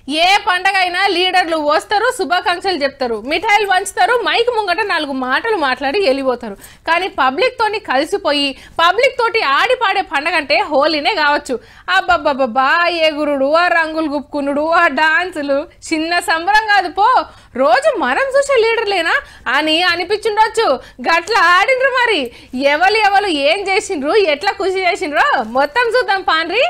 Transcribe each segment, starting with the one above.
ఏ పండగ అయినా లీడర్లు వస్తారు శుభాకాంక్షలు చెప్తారు మిఠాయిలు పంచుతారు మైక్ ముంగట నాలుగు మాటలు మాట్లాడి వెళ్ళిపోతారు కానీ పబ్లిక్ తోని కలిసిపోయి పబ్లిక్ తోటి ఆడి పాడే పండగ అంటే హోలీనే కావచ్చు అబ్బబ్బబ్బా ఎగురుడు ఆ రంగులు గుప్పుకునుడు ఆ డాన్సులు చిన్న సంబరం కాదు పో రోజు మనం చూసే లీడర్లేనా అని అనిపించుండొచ్చు గట్ల ఆడిండ్రు మరి ఎవరు ఎవరు ఏం చేసిండ్రు ఎట్లా కృషి చేసిండ్రో మొత్తం చూద్దాం పాన్రి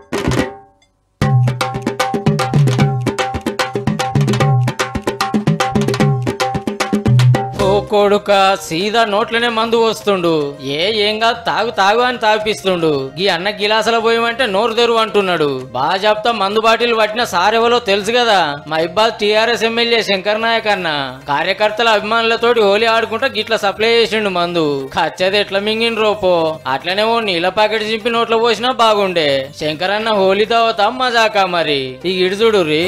ఓ కొడుక సీదా నోట్లనే మందు వస్తుండు ఏ ఏం కాదు తాగు తాగు అని తాపిస్తుండు ఈ అన్న గిలాసల పోయమంటే నోరు తెరువు అంటున్నాడు బాగా చెప్తా మందు బాటిల్ పట్టిన సారెవలో తెలుసు కదా మా ఇబ్బాద్ టీఆర్ఎస్ ఎమ్మెల్యే శంకర్ నాయక్ అన్న కార్యకర్తల అభిమానులతోటి హోలీ ఆడుకుంటా గిట్ల సప్లై చేసిండు మందు ఖచ్చది ఎట్లా మింగిన రోపో అట్లనే ఓ నీళ్ళ ప్యాకెట్ చింపి నోట్లో పోసినా బాగుండే శంకర్ అన్న హోలీ తాగుతాం మజాకా మరి ఈ ఇడుచుడు రీ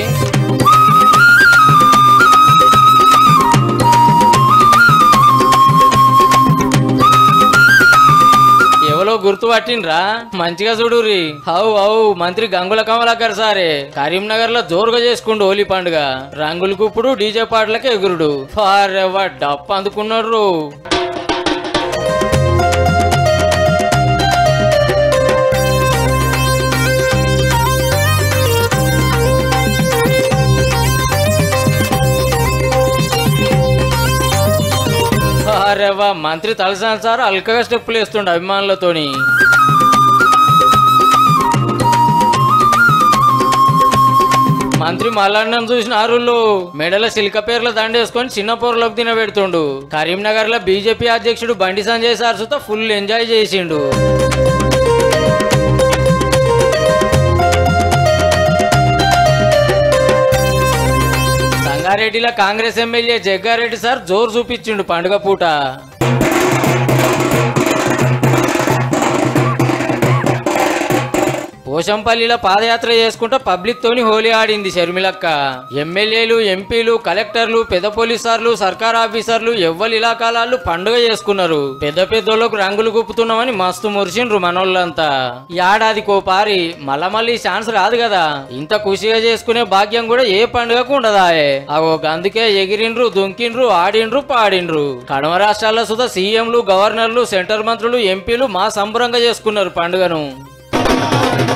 ఎవరో గుర్తు పట్టిండ్రా మంచిగా చూడుర్రి హౌ హౌ మంత్రి గంగుల కమలాకర్ సారే కరీంనగర్ లో జోరుగా చేసుకుండు హోలీ పండుగ రంగులు కుప్పుడు డీజే పాటలకి ఎగురుడు ఫారెవ డప్ అందుకున్నారు అరేవా మంత్రి తలసాని సార్ అల్కగా స్టెప్పులు వేస్తుండే అభిమానులతోని మంత్రి మల్లన్నం చూసిన ఆరుళ్ళు మెడల సిల్క పేర్ల దండేసుకొని చిన్న పొరలోకి తినబెడుతుండు కరీంనగర్ లో బీజేపీ అధ్యక్షుడు బండి సంజయ్ సార్ సుతో ఫుల్ ఎంజాయ్ చేసిండు సంగారెడ్డిలో కాంగ్రెస్ ఎమ్మెల్యే జగ్గారెడ్డి సార్ జోరు చూపించిండు పండుగ పూట పోషంపల్లిలో పాదయాత్ర చేసుకుంటూ పబ్లిక్ తోని హోలీ ఆడింది షర్మిలక్క ఎమ్మెల్యేలు ఎంపీలు కలెక్టర్లు పెద్ద పోలీసార్లు సర్కార్ ఆఫీసర్లు ఎవ్వరు ఇలాకాలాళ్ళు పండుగ చేసుకున్నారు పెద్ద పెద్దోళ్ళకు రంగులు గుప్పుతున్నామని మస్తు మురిసిండ్రు మనోళ్ళంతా ఈ ఏడాది కోపారి మళ్ళా మళ్ళీ ఛాన్స్ రాదు కదా ఇంత ఖుషిగా చేసుకునే భాగ్యం కూడా ఏ పండుగకు ఉండదాయే అవో అందుకే ఎగిరిండ్రు దుంకిండ్రు ఆడిండ్రు పాడిండ్రు కడమ రాష్ట్రాల్లో సుధా సీఎంలు గవర్నర్లు సెంటర్ మంత్రులు ఎంపీలు మా సంబరంగా చేసుకున్నారు పండుగను